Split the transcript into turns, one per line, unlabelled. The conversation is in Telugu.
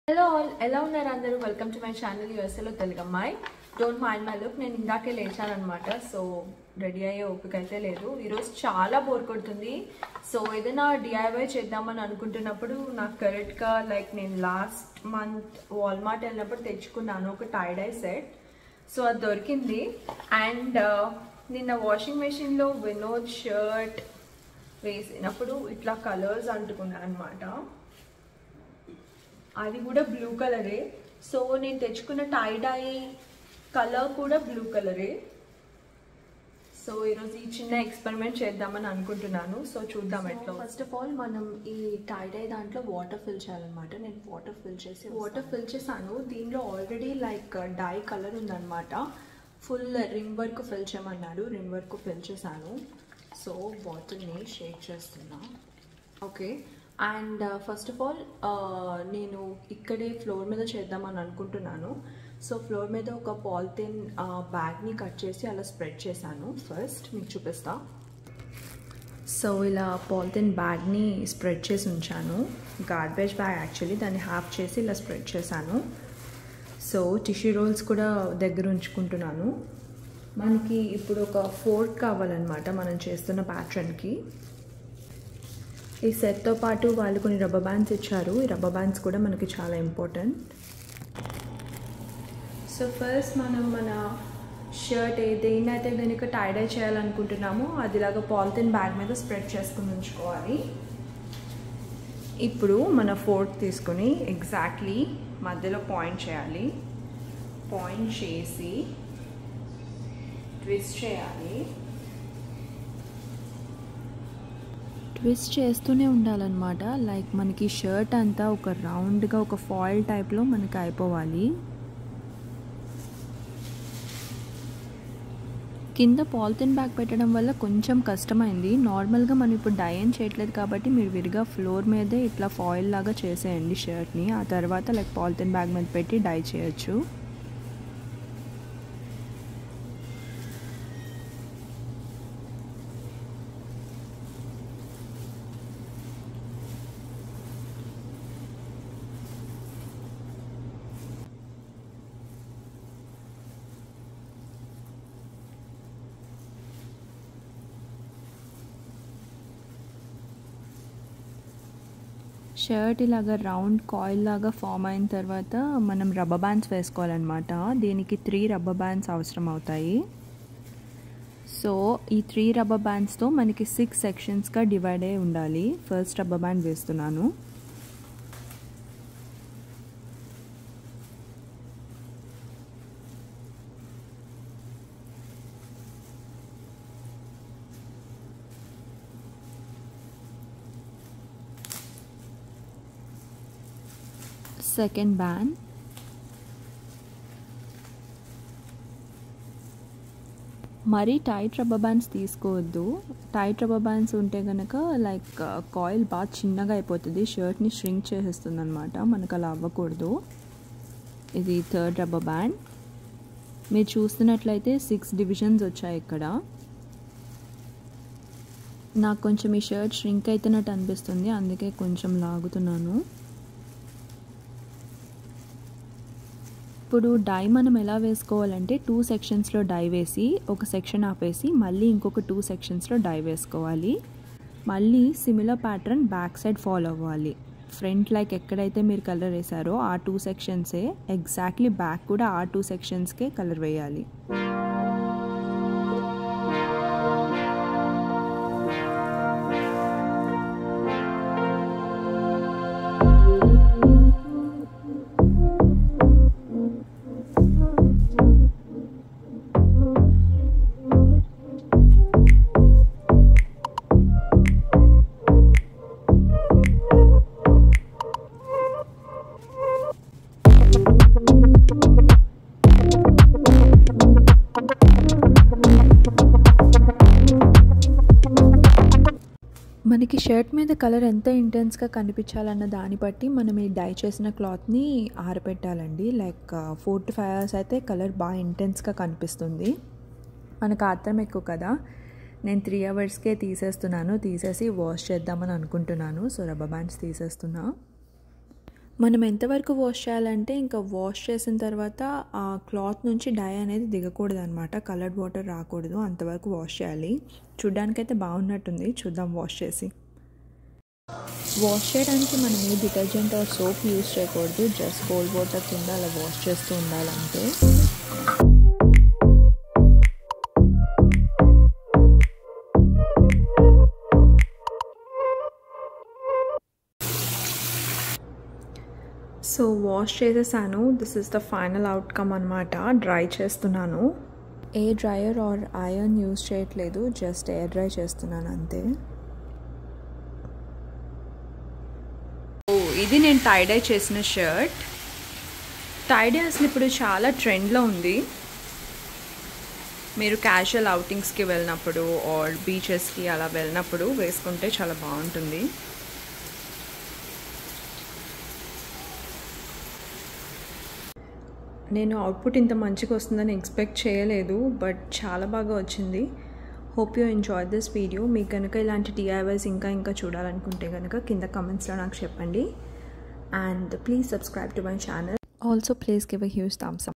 హలో ఆల్ ఎలా ఉన్నారు అందరూ వెల్కమ్ టు మై ఛానల్ యూఎస్ఏలో తెలుగమ్మాయి డోంట్ మైండ్ మై లుక్ నేను ఇందాకే లేచాను అనమాట సో రెడీ అయ్యే ఓపిక అయితే లేదు ఈరోజు చాలా బోర్ కొడుతుంది సో ఏదైనా డిఐవై చేద్దామని అనుకుంటున్నప్పుడు నాకు కరెక్ట్గా లైక్ నేను లాస్ట్ మంత్ వాల్మార్ట్ వెళ్ళినప్పుడు తెచ్చుకున్నాను ఒక టైడ్ ఐ సెట్ సో అది దొరికింది అండ్ నిన్న వాషింగ్ మెషిన్లో వినోద్ షర్ట్ వేసినప్పుడు ఇట్లా కలర్స్ అంటుకున్నాను అనమాట అది కూడా బ్లూ కలరే సో నేను తెచ్చుకున్న టై డై కలర్ కూడా బ్లూ కలరే సో ఈరోజు ఈ చిన్న ఎక్స్పెరిమెంట్ చేద్దామని అనుకుంటున్నాను సో చూద్దాం ఎట్లా ఫస్ట్ ఆఫ్ ఆల్ మనం ఈ టై డై దాంట్లో వాటర్ ఫిల్ చేయాలన్నమాట నేను వాటర్ ఫిల్ చేసి వాటర్ ఫిల్ చేశాను దీనిలో ఆల్రెడీ లైక్ డై కలర్ ఉందన్నమాట ఫుల్ రిమ్ వర్క్ ఫిల్ చేయమన్నాడు రిమ్ వర్క్ ఫిల్ చేశాను సో బాటిల్ని షేక్ చేస్తున్నా okay and first of all నేను ఇక్కడే ఫ్లోర్ మీద చేద్దామని అనుకుంటున్నాను సో ఫ్లోర్ మీద ఒక పాలిథిన్ బ్యాగ్ని కట్ చేసి అలా స్ప్రెడ్ చేశాను ఫస్ట్ మీకు చూపిస్తా సో ఇలా పాలిథిన్ బ్యాగ్ని స్ప్రెడ్ చేసి ఉంచాను గార్బేజ్ బ్యాగ్ యాక్చువల్లీ దాన్ని హాఫ్ చేసి ఇలా స్ప్రెడ్ చేశాను సో టిష్యూ రోల్స్ కూడా దగ్గర ఉంచుకుంటున్నాను మనకి ఇప్పుడు ఒక ఫోర్క్ కావాలన్నమాట మనం చేస్తున్న ప్యాటర్న్కి ఈ సెట్తో పాటు వాళ్ళు కొన్ని రబ్బర్ బ్యాండ్స్ ఇచ్చారు ఈ రబ్బర్ బ్యాండ్స్ కూడా మనకి చాలా ఇంపార్టెంట్ సో ఫస్ట్ మనం మన షర్ట్ దేన్నైతే కనుక టైడై చేయాలనుకుంటున్నామో అదిలాగా పాలిథిన్ బ్యాగ్ మీద స్ప్రెడ్ చేసుకుని ఉంచుకోవాలి ఇప్పుడు మన ఫోర్క్ తీసుకుని ఎగ్జాక్ట్లీ మధ్యలో పాయింట్ చేయాలి పాయింట్ చేసి ట్విస్ట్ చేయాలి
ట్విస్ట్ చేస్తూనే ఉండాలన్నమాట లైక్ మనకి షర్ట్ అంతా ఒక రౌండ్గా ఒక ఫాయిల్ టైప్లో మనకి అయిపోవాలి కింద పాలిథిన్ బ్యాగ్ పెట్టడం వల్ల కొంచెం కష్టమైంది నార్మల్గా మనం ఇప్పుడు డై ఏం చేయట్లేదు కాబట్టి మీరు విరిగా ఫ్లోర్ మీదే ఇట్లా ఫాయిల్ లాగా చేసేయండి షర్ట్ని ఆ తర్వాత లైక్ పాలిథిన్ బ్యాగ్ మీద పెట్టి డై చేయొచ్చు షర్ట్ ఇలాగ రౌండ్ కాయిల్ లాగా ఫామ్ అయిన తర్వాత మనం రబ్బర్ బ్యాండ్స్ వేసుకోవాలన్నమాట దీనికి త్రీ రబ్బర్ బ్యాండ్స్ అవసరం అవుతాయి సో ఈ త్రీ రబ్బర్ బ్యాండ్స్తో మనకి సిక్స్ సెక్షన్స్గా డివైడ్ అయి ఉండాలి ఫస్ట్ రబ్బర్ బ్యాండ్ వేస్తున్నాను సెకండ్ బ్యాండ్ మరీ టైట్ రబ్బర్ బ్యాండ్స్ తీసుకోవద్దు టైట్ రబ్బర్ బ్యాండ్స్ ఉంటే కనుక లైక్ కాయిల్ బాగా చిన్నగా అయిపోతుంది షర్ట్ని ష్రింక్ చేసేస్తుంది అనమాట మనకు అలా అవ్వకూడదు ఇది థర్డ్ రబ్బర్ బ్యాండ్ మీరు చూస్తున్నట్లయితే సిక్స్ డివిజన్స్ వచ్చాయి ఇక్కడ నాకు కొంచెం ఈ షర్ట్ ష్రింక్ అవుతున్నట్టు అనిపిస్తుంది అందుకే కొంచెం లాగుతున్నాను ఇప్పుడు డై మనం ఎలా వేసుకోవాలంటే టూ సెక్షన్స్లో డై వేసి ఒక సెక్షన్ ఆపేసి మళ్ళీ ఇంకొక టూ సెక్షన్స్లో డై వేసుకోవాలి మళ్ళీ similar pattern back side follow అవ్వాలి ఫ్రంట్ లైక్ ఎక్కడైతే మీరు కలర్ వేసారో ఆ టూ సెక్షన్సే ఎగ్జాక్ట్లీ బ్యాక్ కూడా ఆ టూ సెక్షన్స్కే కలర్ వేయాలి మనకి షర్ట్ మీద కలర్ ఎంత ఇంటెన్స్గా కనిపించాలన్న దాన్ని బట్టి మనం ఈ డై చేసిన క్లాత్ని ఆరబెట్టాలండి like four to five hours అయితే కలర్ బాగా ఇంటెన్స్గా కనిపిస్తుంది మనకు ఆత్రం ఎక్కువ కదా నేను త్రీ అవర్స్కే తీసేస్తున్నాను తీసేసి వాష్ చేద్దామని అనుకుంటున్నాను సో రబ్బర్ బ్యాండ్స్ తీసేస్తున్నా మనం ఎంతవరకు వాష్ చేయాలంటే ఇంకా వాష్ చేసిన తర్వాత ఆ క్లాత్ నుంచి డై అనేది దిగకూడదు అనమాట కలర్డ్ వాటర్ రాకూడదు అంతవరకు వాష్ చేయాలి చూడ్డానికైతే బాగున్నట్టుంది చూద్దాం వాష్ చేసి వాష్ చేయడానికి మనం ఏ డిటర్జెంట్ ఆర్ సోప్ యూస్ చేయకూడదు జస్ట్ కోల్డ్ వాటర్ కింద అలా వాష్ చేస్తూ ఉండాలంటే సో వాష్ చేసేసాను this is the final outcome అనమాట డ్రై చేస్తున్నాను ఏ డ్రయర్ ఆర్ ఐరన్ యూస్ చేయట్లేదు జస్ట్ ఎయిర్ డ్రై చేస్తున్నాను అంతే
ఓ ఇది నేను టైడై చేసిన షర్ట్ టైడై అసలు ఇప్పుడు చాలా ట్రెండ్లో ఉంది మీరు క్యాజువల్ అవుటింగ్స్కి వెళ్ళినప్పుడు ఆర్ బీచెస్కి అలా వెళ్ళినప్పుడు వేసుకుంటే చాలా బాగుంటుంది నేను అవుట్పుట్ ఇంత మంచిగా వస్తుందని ఎక్స్పెక్ట్ చేయలేదు బట్ చాలా బాగా వచ్చింది hope you enjoy this video మీకు కనుక ఇలాంటి టీఐవైస్ ఇంకా ఇంకా చూడాలనుకుంటే కనుక కింద కమెంట్స్లో నాకు చెప్పండి and please subscribe to my channel
also please give a huge Thums